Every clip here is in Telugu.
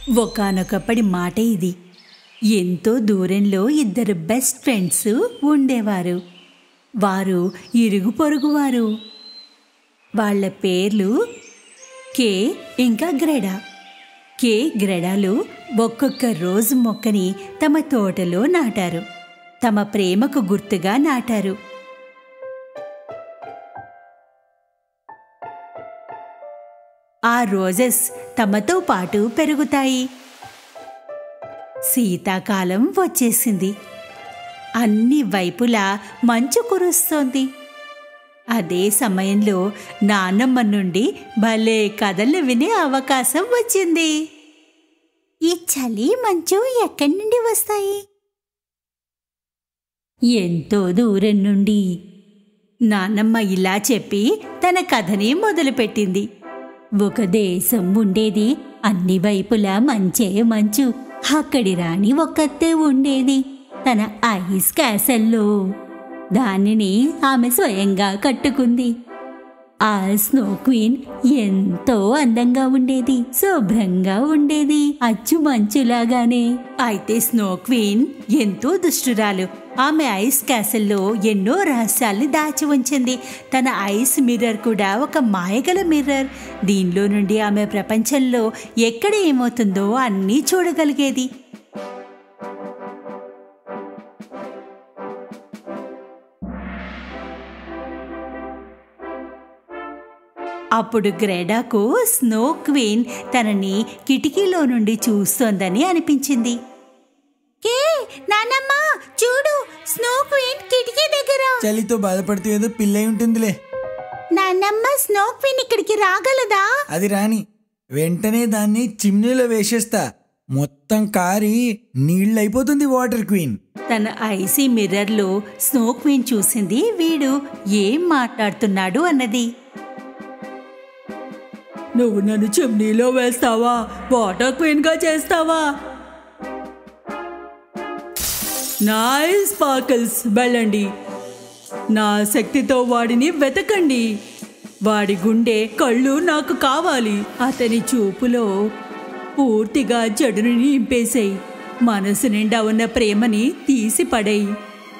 ఒకానొకప్పటి మాట ఇది ఎంతో దూరంలో ఇద్దరు బెస్ట్ ఫ్రెండ్స్ ఉండేవారు వారు ఇరుగు పొరుగువారు వాళ్ళ పేర్లు కే ఇంకా గ్రెడా కే గ్రెడాలు ఒక్కొక్క రోజు మొక్కని తమ తోటలో నాటారు తమ ప్రేమకు గుర్తుగా నాటారు ఆ రోజెస్ తమతో పాటు పెరుగుతాయి శీతాకాలం వచ్చేసింది అన్ని వైపులా మంచు కురుస్తోంది అదే సమయంలో నాన్నమ్మ నుండి భలే కథలు వినే అవకాశం వచ్చింది ఈ చలి మంచు ఎక్కడి నుండి వస్తాయి ఎంతో దూరం నుండి నాన్నమ్మ ఇలా చెప్పి తన కథని మొదలుపెట్టింది ఒక దేశం ఉండేది అన్ని వైపులా మంచే మంచు అక్కడి రాణి ఒక్కతే ఉండేది తన ఐస్ క్యాసల్లో దానిని ఆమె స్వయంగా కట్టుకుంది ఆ స్నో క్వీన్ ఎంతో అందంగా ఉండేది శుభ్రంగా ఉండేది అచ్చు మంచులాగానే అయితే స్నో క్వీన్ ఎంతో దుష్టురాలు ఆమె ఐస్ క్యాసల్లో ఎన్నో రహస్యాల్ని దాచి ఉంచింది తన ఐస్ మిర్రర్ కూడా ఒక మాయగల మిర్రర్ దీనిలో నుండి ఆమె ప్రపంచంలో ఎక్కడ ఏమవుతుందో అన్నీ చూడగలిగేది అప్పుడు గ్రెడాకు స్నో క్వీన్ తనని కిటికీలో నుండి చూస్తోందని అనిపించింది కే నానమ్మ చూడు స్నో క్వీన్ కిటికీ దగ్గర చలితో బాధపడుతూ ఏదో పిల్లై ఉంటుందిలే నానమ్మ స్నో క్వీన్ ఇక్కడికి రాగలదా అది రాని వెంటనే దాన్ని చిమ్నీలో వేసేస్తా మొత్తం కారి నీళ్ళైపోతుంది వాటర్ క్వీన్ తన ఐసీ మిర్రర్లో స్నో క్వీన్ చూసింది వీడు ఏం మాట్లాడుతున్నాడు అన్నది నువ్వు నన్ను చిమ్నీలో వేస్తావా వాటర్ క్వీన్ గా చేస్తావా నైస్ స్పార్కల్స్ వెళ్ళండి నా శక్తితో వాడిని వెతకండి వాడి గుండె కళ్ళు నాకు కావాలి అతని చూపులో పూర్తిగా చెడుని నింపేశాయి మనసు నిండా ఉన్న ప్రేమని తీసి పడేయి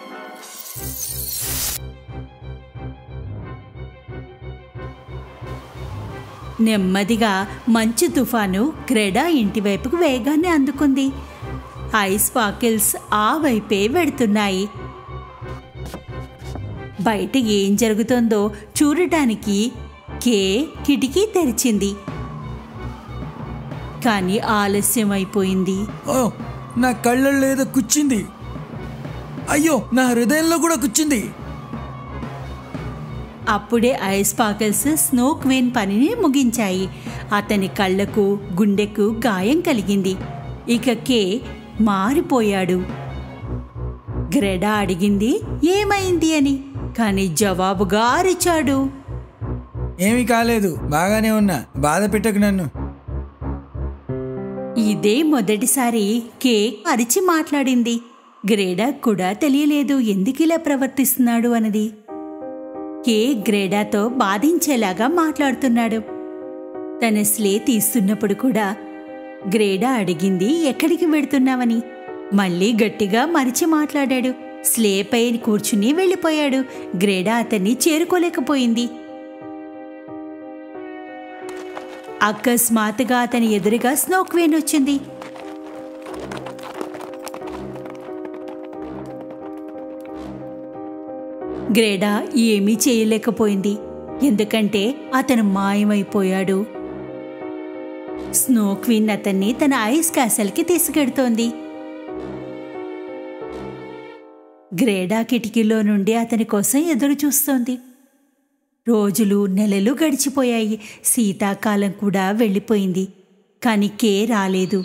నెమ్మదిగా మంచు తుఫాను గ్రెడా ఇంటి వైపుకు వేగాన్ని అందుకుంది ఐస్ పాకిల్స్ ఆ వైపే వెడుతున్నాయి బయట ఏం జరుగుతుందో చూడటానికి కే కిటికీ తెరిచింది కానీ ఆలస్యం అయిపోయింది ఓ నా కళ్ళల్లో ఏదో కుచ్చింది అయ్యో నా హృదయంలో కూడా కుచ్చింది అప్పుడే ఐస్ పాకల్స్ స్నో క్వీన్ పనిని ముగించాయి అతని కళ్ళకు గుండెకు గాయం కలిగింది ఇక కే మారిపోయాడు గ్రెడా అడిగింది ఏమైంది అని కానీ జవాబుగా అరిచాడు ఏమీ కాలేదు బాగానే ఉన్నా బాధ పెట్టకు నన్ను ఇదే మొదటిసారి కే అరిచి మాట్లాడింది గ్రేడా కూడా తెలియలేదు ఎందుకు ఇలా ప్రవర్తిస్తున్నాడు అన్నది కే గ్రేడాతో బాధించేలాగా మాట్లాడుతున్నాడు తన స్లే తీస్తున్నప్పుడు కూడా గ్రేడా అడిగింది ఎక్కడికి వెడుతున్నావని మళ్ళీ గట్టిగా మరిచి మాట్లాడాడు స్లేపై కూర్చుని వెళ్ళిపోయాడు గ్రేడా అతన్ని చేరుకోలేకపోయింది అకస్మాత్తుగా అతని ఎదురుగా స్నోక్వేన్ వచ్చింది గ్రేడా ఏమీ చేయలేకపోయింది ఎందుకంటే అతను మాయమైపోయాడు స్నో క్వీన్ అతన్ని తన ఐస్ క్యాసల్కి తీసుకెడుతోంది గ్రేడా కిటికీలో నుండి అతని కోసం ఎదురు చూస్తోంది రోజులు నెలలు గడిచిపోయాయి శీతాకాలం కూడా వెళ్ళిపోయింది కానీ కే రాలేదు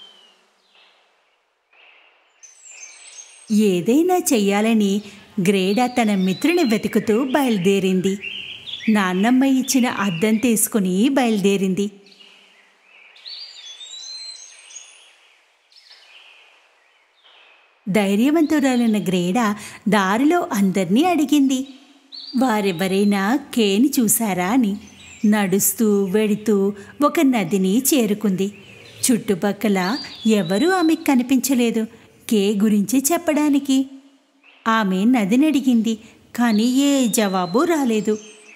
ఏదైనా చెయ్యాలని గ్రేడా తన మిత్రుని వెతుకుతూ బయలుదేరింది నాన్నమ్మ ఇచ్చిన అద్దం తీసుకుని బయలుదేరింది ధైర్యవంతురాలైన గ్రేడా దారిలో అందర్నీ అడిగింది వారెవరైనా కేని చూశారా అని నడుస్తూ వెడుతూ ఒక నదిని చేరుకుంది చుట్టుపక్కల ఎవరూ ఆమెకు కనిపించలేదు కే గురించి చెప్పడానికి ఆమె నదిని అడిగింది కానీ ఏ జవాబు రాలేదు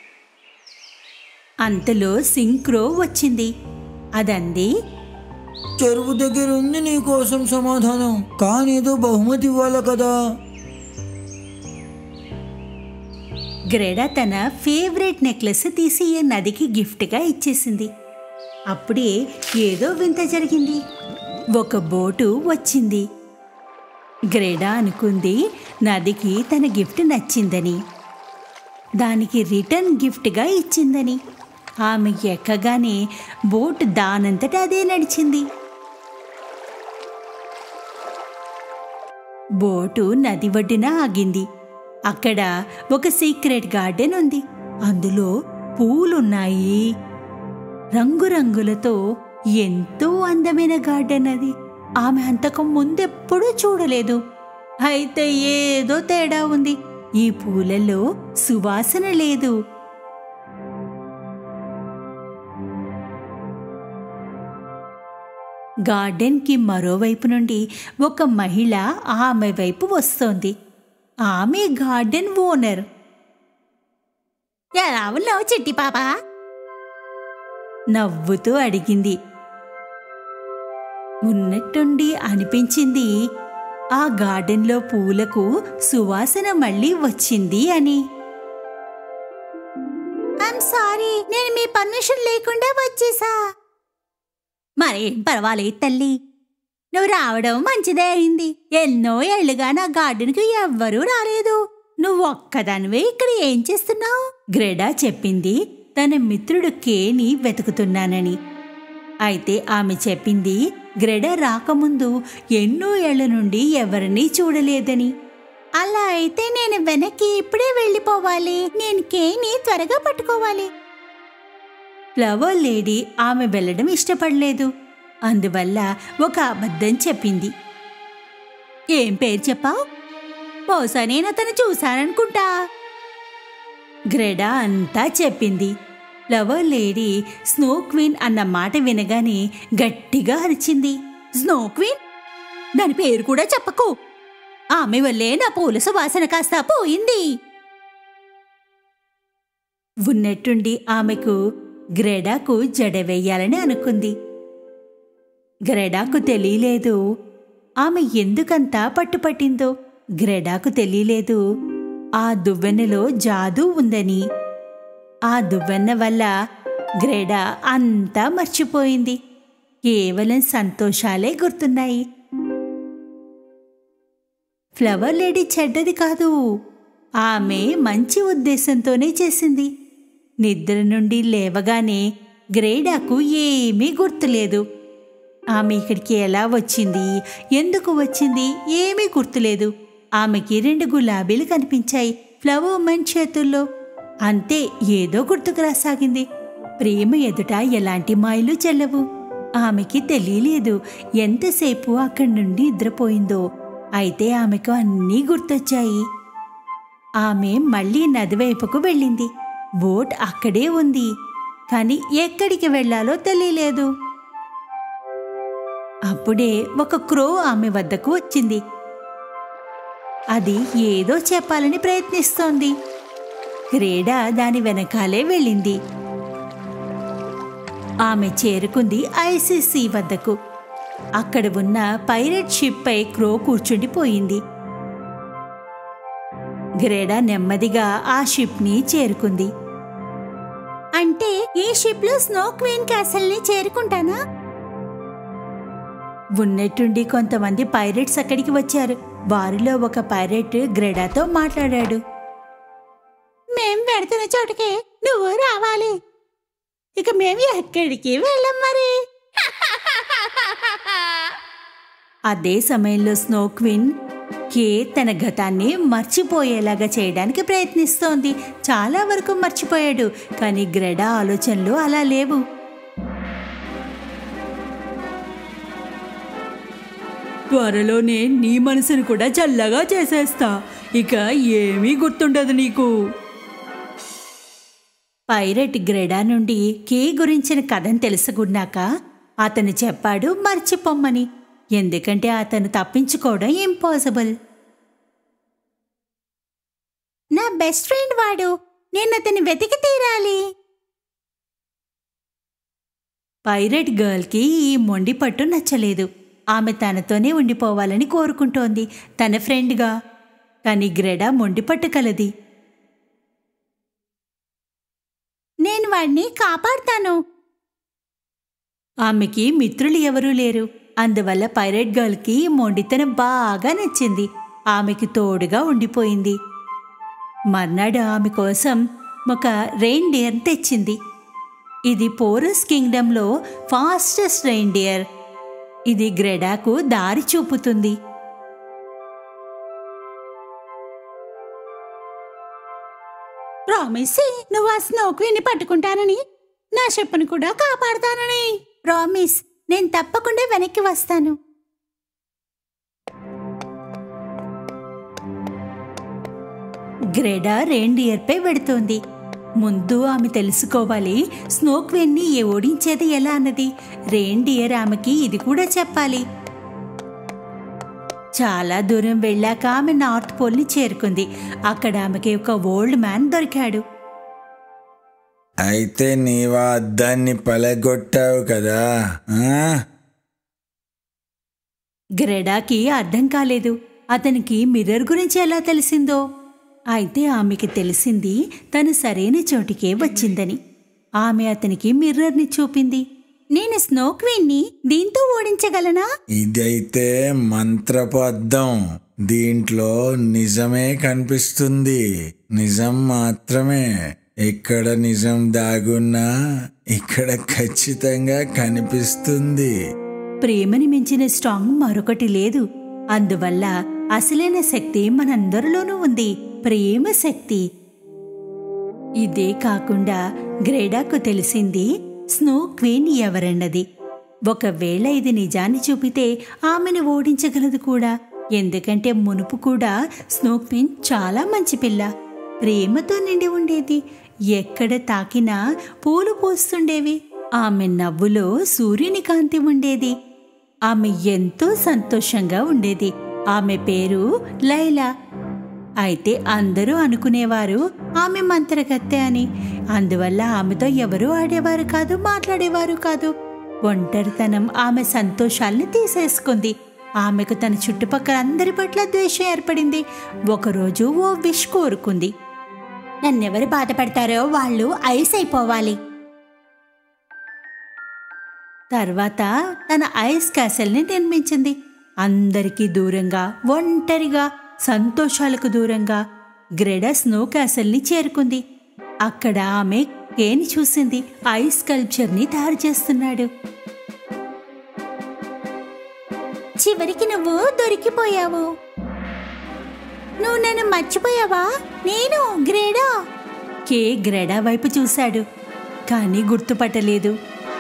అంతలో సింక్రో వచ్చింది అదంది చెరువు దగ్గర ఉంది నీ కోసం సమాధానం కానీ ఏదో బహుమతి ఇవ్వాలి కదా గ్రెడా తన ఫేవరెట్ నెక్లెస్ తీసి ఈ నదికి గిఫ్ట్గా ఇచ్చేసింది అప్పుడే ఏదో వింత జరిగింది ఒక బోటు వచ్చింది గ్రెడా అనుకుంది నదికి తన గిఫ్ట్ నచ్చిందని దానికి రిటర్న్ గిఫ్ట్గా ఇచ్చిందని ఆమె ఎక్కగానే బోట్ దానంతట అదే నడిచింది బోటు నది ఒడ్డున ఆగింది అక్కడ ఒక సీక్రెట్ గార్డెన్ ఉంది అందులో పూలున్నాయి రంగురంగులతో ఎంతో అందమైన గార్డెన్ అది ఆమె అంతకు ముందెప్పుడూ చూడలేదు అయితే ఏదో తేడా ఉంది ఈ పూలలో సువాసన లేదు గార్డెన్కి మరోవైపు నుండి ఒక మహిళ ఆమె వైపు వస్తోంది ఆమె గార్డెన్ ఓనర్ ఎలా ఉన్నావు చెట్టి పాప నవ్వుతూ అడిగింది ఉన్నట్టుండి అనిపించింది ఆ గార్డెన్లో పూలకు సువాసన మళ్ళీ వచ్చింది అని ఐమ్ సారీ నేను మీ పర్మిషన్ లేకుండా వచ్చేసా మరేం పర్వాలేదు తల్లి నువ్వు రావడం మంచిదే అయింది ఎన్నో ఏళ్లుగా నా గార్డెన్కి ఎవ్వరూ రాలేదు నువ్వు ఒక్కదానివే ఇక్కడ ఏం చేస్తున్నావు గ్రెడా చెప్పింది తన మిత్రుడు కేని వెతుకుతున్నానని అయితే ఆమె చెప్పింది గ్రెడ రాకముందు ఎన్నో ఏళ్ల నుండి ఎవరినీ చూడలేదని అలా అయితే నేను వెనక్కి ఇప్పుడే వెళ్ళిపోవాలి నేను కేని త్వరగా పట్టుకోవాలి ఫ్లవర్ లేడీ ఆమె వెళ్ళడం ఇష్టపడలేదు అందువల్ల ఒక అబద్ధం చెప్పింది ఏం పేరు చెప్పావు బహుశా నేను అతను చూశాననుకుంటా గ్రెడా అంతా చెప్పింది ఫ్లవర్ లేడీ స్నో క్వీన్ అన్న మాట వినగానే గట్టిగా అరిచింది స్నో క్వీన్ దాని పేరు కూడా చెప్పకు ఆమె వల్లే నా పూల సువాసన కాస్త పోయింది ఉన్నట్టుండి ఆమెకు గ్రెడాకు జడ వేయాలని అనుకుంది గ్రెడాకు తెలియలేదు ఆమె ఎందుకంతా పట్టుపట్టిందో గ్రెడాకు తెలియలేదు ఆ దువ్వెనలో జాదూ ఉందని ఆ దువ్వెన్న వల్ల గ్రెడా అంతా మర్చిపోయింది కేవలం సంతోషాలే గుర్తున్నాయి ఫ్లవర్ లేడీ చెడ్డది కాదు ఆమె మంచి ఉద్దేశంతోనే చేసింది నిద్ర నుండి లేవగానే గ్రేడాకు ఏమీ గుర్తులేదు ఆమె ఇక్కడికి ఎలా వచ్చింది ఎందుకు వచ్చింది ఏమీ గుర్తులేదు ఆమెకి రెండు గులాబీలు కనిపించాయి ఫ్లవర్ మన్ చేతుల్లో అంతే ఏదో గుర్తుకు రాసాగింది ప్రేమ ఎదుట ఎలాంటి మాయలు చెల్లవు ఆమెకి తెలియలేదు ఎంతసేపు అక్కడి నుండి నిద్రపోయిందో అయితే ఆమెకు అన్నీ గుర్తొచ్చాయి ఆమె మళ్ళీ నదివైపుకు వెళ్ళింది బోట్ అక్కడే ఉంది కానీ ఎక్కడికి వెళ్ళాలో తెలియలేదు అప్పుడే ఒక క్రో ఆమె వద్దకు వచ్చింది అది ఏదో చెప్పాలని ప్రయత్నిస్తోంది క్రీడ దాని వెనకాలే వెళ్ళింది ఆమె చేరుకుంది ఐసీసీ వద్దకు అక్కడ ఉన్న పైరట్ షిప్ పై క్రో కూర్చుండిపోయింది గ్రేడా నెమ్మదిగా ఆ షిప్ని చేరుకుంది అంటే ఈ షిప్లో స్నో క్వీన్ క్యాసల్ని చేరుకుంటానా ఉన్నట్టుండి కొంతమంది పైరెట్స్ అక్కడికి వచ్చారు వారిలో ఒక పైరెట్ గ్రెడాతో మాట్లాడాడు మేం పెడుతున్న చోటుకే నువ్వు రావాలి ఇక మేము ఎక్కడికి వెళ్ళం మరి అదే సమయంలో స్నో క్వీన్ కే తన గతాన్ని మర్చిపోయేలాగా చేయడానికి ప్రయత్నిస్తోంది చాలా వరకు మర్చిపోయాడు కానీ గ్రెడా ఆలోచనలు అలా లేవు త్వరలోనే నీ మనసును కూడా చల్లగా చేసేస్తా ఇక ఏమీ గుర్తుండదు నీకు పైరట్ గ్రెడా నుండి కే గురించిన కథను తెలుసుకున్నాక అతను చెప్పాడు మర్చిపోమ్మని ఎందుకంటే అతను తప్పించుకోవడం ఇంపాసిబుల్ నా బెస్ట్ ఫ్రెండ్ వాడు నేను అతన్ని వెతికి తీరాలి పైరెట్ గర్ల్కి ఈ మొండి పట్టు నచ్చలేదు ఆమె తనతోనే ఉండిపోవాలని కోరుకుంటోంది తన ఫ్రెండ్గా కానీ గ్రెడా మొండి పట్టు కలది నేను వాడిని కాపాడుతాను ఆమెకి మిత్రులు ఎవరూ లేరు అందువల్ల పైరెట్ గర్ల్కి మొండితనం బాగా నచ్చింది ఆమెకి తోడుగా ఉండిపోయింది మర్నాడు ఆమె కోసం ఒక రెయిన్డియర్ తెచ్చింది ఇది పోరస్ కింగ్డంలో ఫాస్టెస్ట్ రెయిన్డియర్ ఇది గ్రెడాకు దారి చూపుతుంది ప్రామిస్ నువ్వు ఆ స్నోక్విని పట్టుకుంటానని నా చెప్పను కూడా కాపాడుతానని ప్రామిస్ నేను తప్పకుండా వెనక్కి వస్తాను గ్రెడా రెయిన్డియర్పై వెడుతోంది ముందు ఆమె తెలుసుకోవాలి స్నోక్వెన్ని ఓడించేది ఎలా అన్నది రెయిన్డియర్ ఆమెకి ఇది కూడా చెప్పాలి చాలా దూరం వెళ్ళాక ఆమె నార్త్ పోల్ని చేరుకుంది అక్కడ ఆమెకి ఒక ఓల్డ్ మ్యాన్ దొరికాడు అయితే నీవా అద్దాన్ని పలగొట్టావు కదా ఆ? గ్రెడాకి అర్థం కాలేదు అతనికి మిర్రర్ గురించి ఎలా తెలిసిందో అయితే ఆమెకి తెలిసింది తను సరైన చోటికే వచ్చిందని ఆమె అతనికి మిర్రర్ని చూపింది నేను స్నో క్వీన్ని దీంతో ఓడించగలనా ఇదైతే మంత్రపు అద్దం దీంట్లో నిజమే కనిపిస్తుంది నిజం మాత్రమే ఎక్కడ నిజం దాగున్నా ఇక్కడ ఖచ్చితంగా కనిపిస్తుంది ప్రేమని మించిన స్ట్రాంగ్ మరొకటి లేదు అందువల్ల అసలైన శక్తి మనందరిలోనూ ఉంది ప్రేమ శక్తి ఇదే కాకుండా గ్రేడాకు తెలిసింది స్నో క్వీన్ ఎవరన్నది ఒకవేళ ఇది నిజాన్ని చూపితే ఆమెను ఓడించగలదు కూడా ఎందుకంటే మునుపు కూడా స్నో క్వీన్ చాలా మంచి పిల్ల ప్రేమతో నిండి ఉండేది ఎక్కడ తాకినా పూలు పోస్తుండేవి ఆమె నవ్వులో సూర్యుని కాంతి ఉండేది ఆమె ఎంతో సంతోషంగా ఉండేది ఆమె పేరు లైలా అయితే అందరూ అనుకునేవారు ఆమె మంత్రగత్తె అని అందువల్ల ఆమెతో ఎవరూ ఆడేవారు కాదు మాట్లాడేవారు కాదు ఒంటరితనం ఆమె సంతోషాల్ని తీసేసుకుంది ఆమెకు తన చుట్టుపక్కల అందరి పట్ల ద్వేషం ఏర్పడింది ఒకరోజు ఓ విష్ కోరుకుంది నన్నెవరు బాధపడతారో వాళ్ళు ఐస్ అయిపోవాలి తర్వాత తన ఐస్ క్యాసెల్ని నిర్మించింది అందరికీ దూరంగా ఒంటరిగా సంతోషాలకు దూరంగా గ్రెడా స్నో క్యాసెల్ని చేరుకుంది అక్కడ ఆమె కేని చూసింది ఐస్ స్కల్ప్చర్ని తయారు చేస్తున్నాడు చివరికి నువ్వు దొరికిపోయావు నువ్వు నన్ను మర్చిపోయావా నేను గ్రేడా కే గ్రెడా వైపు చూశాడు కానీ గుర్తుపట్టలేదు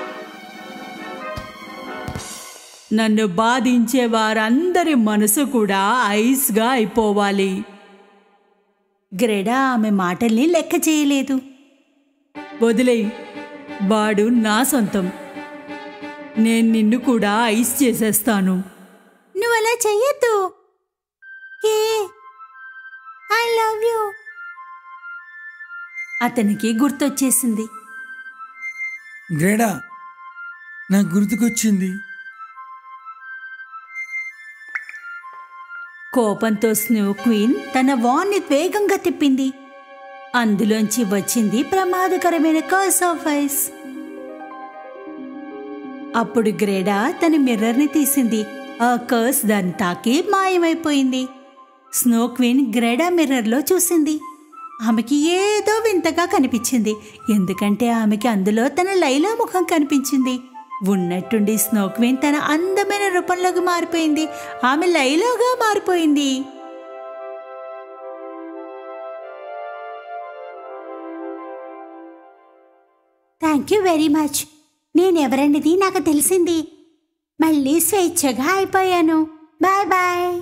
నన్ను బాధించే వారందరి మనసు కూడా ఐస్గా అయిపోవాలి గ్రెడా ఆమె మాటల్ని లెక్క చేయలేదు వదిలేయ్ వాడు నా సొంతం నేను నిన్ను కూడా ఐస్ చేసేస్తాను నువ్వు అలా చెయ్యొద్దు ఐ లవ్ యూ అతనికి గుర్తొచ్చేసింది గ్రేడా నాకు గుర్తుకొచ్చింది కోపంతో స్నో క్వీన్ తన వాన్ని వేగంగా తిప్పింది అందులోంచి వచ్చింది ప్రమాదకరమైన కర్స్ ఆఫ్ ఐస్ అప్పుడు గ్రేడా తన మిర్రర్ని తీసింది ఆ కర్స్ దాన్ని తాకి మాయమైపోయింది స్నో క్వీన్ గ్రేడా మిర్రర్లో చూసింది ఆమెకి ఏదో వింతగా కనిపించింది ఎందుకంటే ఆమెకి అందులో తన లైలా ముఖం కనిపించింది ఉన్నట్టుండి స్నో క్వీన్ తన అందమైన రూపంలోకి మారిపోయింది ఆమె లైలాగా మారిపోయింది థ్యాంక్ యూ వెరీ మచ్ నేనెవరన్నది నాకు తెలిసింది మళ్ళీ స్వేచ్ఛగా అయిపోయాను బాయ్ బాయ్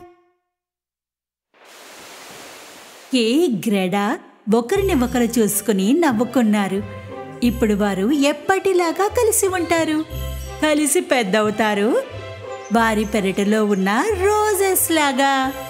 కే గ్రెడా ఒకరిని ఒకరు చూసుకుని నవ్వుకున్నారు ఇప్పుడు వారు ఎప్పటిలాగా కలిసి ఉంటారు కలిసి పెద్దవుతారు వారి పెరటిలో ఉన్న రోజెస్ లాగా